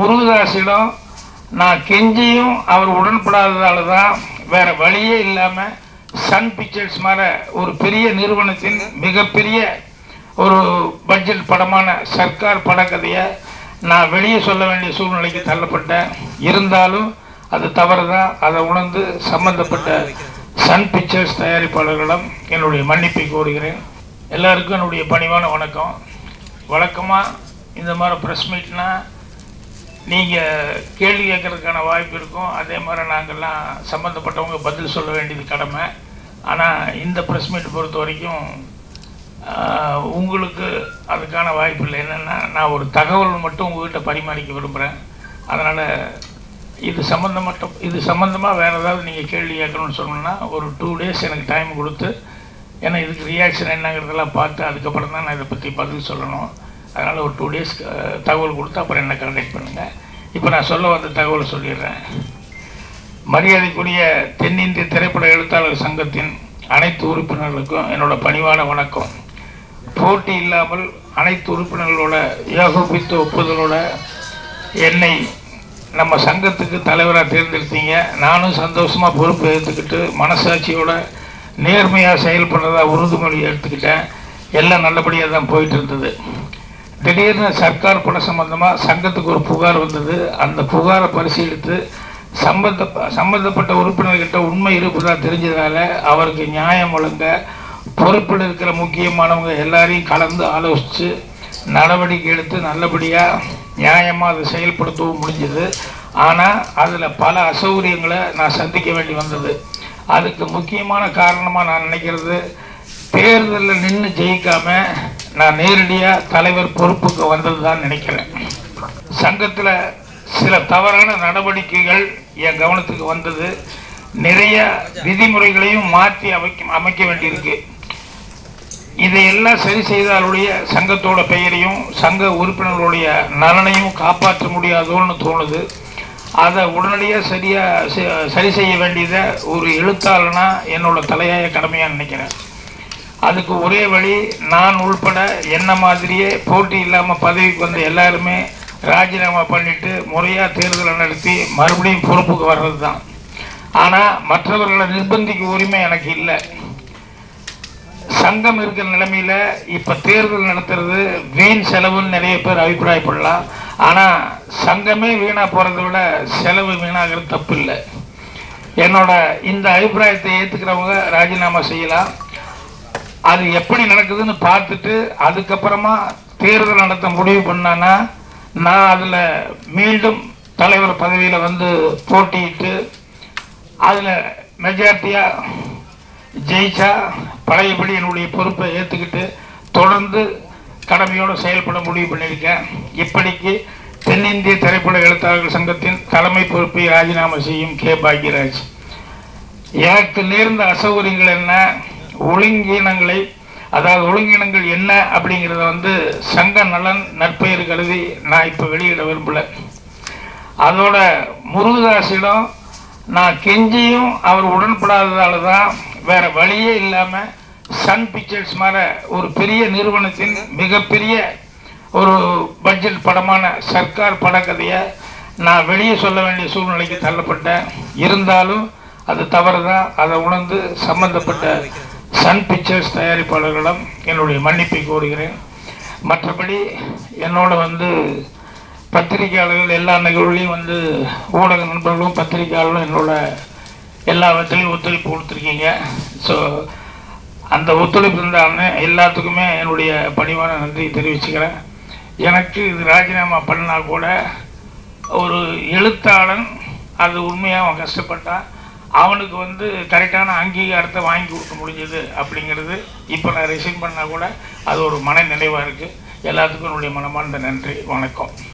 முருகதாசிடம் நான் கெஞ்சியும் அவர் உடன்படாததால தான் வேற வழியே இல்லாமல் சன் பிக்சர்ஸ் மாதிரி ஒரு பெரிய நிறுவனத்தின் மிகப்பெரிய ஒரு பட்ஜெட் படமான சர்க்கார் படக்கதையை நான் வெளியே சொல்ல வேண்டிய சூழ்நிலைக்கு தள்ளப்பட்டேன் இருந்தாலும் அது தவறு தான் அதை உணர்ந்து சம்பந்தப்பட்ட சன் பிக்சர்ஸ் தயாரிப்பாளர்களிடம் என்னுடைய மன்னிப்பை கோருகிறேன் எல்லாருக்கும் என்னுடைய பணிவான வணக்கம் வழக்கமாக இந்த மாதிரி ப்ரெஸ் மீட்னா நீங்கள் கேள்வி கேட்கறதுக்கான வாய்ப்பு இருக்கும் அதே மாதிரி நாங்கள்லாம் சம்மந்தப்பட்டவங்க பதில் சொல்ல வேண்டியது கடமை ஆனால் இந்த ப்ரெஸ் மீட் பொறுத்த வரைக்கும் ஆஹ், உங்களுக்கு அதுக்கான வாய்ப்பு இல்லை என்னென்னா நான் ஒரு தகவல் மட்டும் உங்ககிட்ட பரிமாறிக்க விரும்புகிறேன் அதனால் இது சம்மந்தமட்ட இது சம்மந்தமாக வேறு ஏதாவது நீங்கள் கேள்வி கேட்கணும்னு சொன்னோன்னா ஒரு டூ டேஸ் எனக்கு டைம் கொடுத்து ஏன்னா இதுக்கு ரியாக்ஷன் என்னங்கிறதெல்லாம் பார்த்து அதுக்கப்புறம் தான் நான் இதை பற்றி பதில் சொல்லணும் அதனால் ஒரு டூ டேஸ் தகவல் கொடுத்து அப்புறம் என்ன கான்டாக்ட் பண்ணுங்கள் இப்போ நான் சொல்ல வந்த தகவலை சொல்லிடுறேன் மரியாதைக்குரிய தென்னிந்திய திரைப்பட எழுத்தாளர் சங்கத்தின் அனைத்து உறுப்பினர்களுக்கும் என்னோட பணிவான வணக்கம் போட்டி இல்லாமல் அனைத்து உறுப்பினர்களோட ஏகோபித்த ஒப்புதலோட என்னை நம்ம சங்கத்துக்கு தலைவராக தேர்ந்தெடுத்தீங்க நானும் சந்தோஷமாக பொறுப்பு ஏற்றுக்கிட்டு மனசாட்சியோட நேர்மையாக செயல்படுறதா உறுதிமொழி எடுத்துக்கிட்டேன் எல்லாம் நல்லபடியாக தான் போயிட்டு இருந்தது திடீர்னு சர்க்கார் படம் சம்பந்தமாக சங்கத்துக்கு ஒரு புகார் வந்தது அந்த புகாரை பரிசீலித்து சம்பந்த சம்பந்தப்பட்ட உறுப்பினர்கிட்ட உண்மை இருப்பதா தெரிஞ்சதால அவருக்கு நியாயம் வழங்க பொறுப்பில் இருக்கிற முக்கியமானவங்க எல்லாரையும் கலந்து ஆலோசித்து நடவடிக்கை எடுத்து நல்லபடியாக நியாயமாக அதை செயல்படுத்தவும் முடிஞ்சது ஆனால் அதில் பல அசௌகரியங்களை நான் சந்திக்க வேண்டி வந்தது அதுக்கு முக்கியமான காரணமாக நான் நினைக்கிறது தேர்தலில் நின்று ஜெயிக்காம நான் நேரடியாக தலைவர் பொறுப்புக்கு வந்தது தான் நினைக்கிறேன் சங்கத்தில் சில தவறான நடவடிக்கைகள் என் கவனத்துக்கு வந்தது நிறைய விதிமுறைகளையும் மாற்றி அமைக்க அமைக்க வேண்டியிருக்கு இதையெல்லாம் சரி செய்தாலுடைய சங்கத்தோட பெயரையும் சங்க உறுப்பினர்களுடைய நலனையும் காப்பாற்ற முடியாதோன்னு தோணுது அதை உடனடியாக சரியா செ- சரி செய்ய வேண்டியதை ஒரு எழுத்தாளனா என்னோட தலையாய கடமையாக நினைக்கிறேன் அதுக்கு ஒரே வழி நான் உள்பட என்ன மாதிரியே போட்டி இல்லாமல் பதவிக்கு வந்த எல்லாருமே ராஜினாமா பண்ணிட்டு முறையாக தேர்தலை நடத்தி மறுபடியும் பொறுப்புக்கு வர்றது தான் ஆனால் மற்றவர்களை நிர்பந்திக்க உரிமை எனக்கு இல்லை சங்கம் இருக்கிற நிலைமையில இப்ப தேர்தல் நடத்துறது வீண் செலவுன்னு நிறைய பேர் அபிப்பிராயப்படலாம் ஆனா சங்கமே வீணா போறதை விட செலவு வீணாகிறது தப்பு இல்லை என்னோட இந்த அபிப்பிராயத்தை ஏத்துக்கிறவங்க ராஜினாமா செய்யலாம் அது எப்படி நடக்குதுன்னு பார்த்துட்டு அதுக்கப்புறமா தேர்தல் நடத்த முடிவு பண்ணானா நான் அதுல மீண்டும் தலைவர் பதவியில வந்து போட்டியிட்டு அதுல மெஜாரிட்டியா ஜெயிச்சா பழையபடி என்னுடைய பொறுப்பை ஏற்றுக்கிட்டு தொடர்ந்து கடமையோடு செயல்பட முடிவு பண்ணியிருக்கேன் இப்படிக்கு தென்னிந்திய திரைப்பட எழுத்தாளர்கள் சங்கத்தின் தலைமை பொறுப்பை ராஜினாமா செய்யும் கே பாக்யராஜ் எனக்கு நேர்ந்த அசௌகரியங்கள் என்ன ஒழுங்கீனங்களை அதாவது ஒழுங்கீனங்கள் என்ன அப்படிங்கிறத வந்து சங்க நலன் நற்பெயர் கருதி நான் இப்போ வெளியிட விரும்பல அதோட முருகதாசிடம் நான் கெஞ்சியும் அவர் உடன்படாததால தான் வேற வழியே இல்லாமல் சன் பிக்சர்ஸ் மாதிரி ஒரு பெரிய நிறுவனத்தின் மிகப்பெரிய ஒரு பட்ஜெட் படமான சர்க்கார் படக்கதையை நான் வெளியே சொல்ல வேண்டிய சூழ்நிலைக்கு தள்ளப்பட்டேன் இருந்தாலும் அது தவறு தான் அதை உணர்ந்து சம்பந்தப்பட்ட சன் பிக்சர்ஸ் தயாரிப்பாளர்களிடம் என்னுடைய மன்னிப்பை கோருகிறேன் மற்றபடி என்னோட வந்து பத்திரிகையாளர்கள் எல்லா நிகழ்வுலையும் வந்து ஊடக நண்பர்களும் பத்திரிகையாளர்களும் என்னோட எல்லா விதத்துலையும் ஒத்துழைப்பு கொடுத்துருக்கீங்க ஸோ அந்த ஒத்துழைப்பு இருந்தாலுமே எல்லாத்துக்குமே என்னுடைய பணிவான நன்றி தெரிவிச்சுக்கிறேன் எனக்கு இது ராஜினாமா பண்ணால் கூட ஒரு எழுத்தாளன் அது உண்மையாக அவன் கஷ்டப்பட்டான் அவனுக்கு வந்து கரெக்டான அங்கீகாரத்தை வாங்கி கொடுக்க முடிஞ்சது அப்படிங்கிறது இப்போ நான் ரிசைன் பண்ணால் கூட அது ஒரு மன நினைவாக இருக்குது எல்லாத்துக்கும் என்னுடைய மனமார்ந்த நன்றி வணக்கம்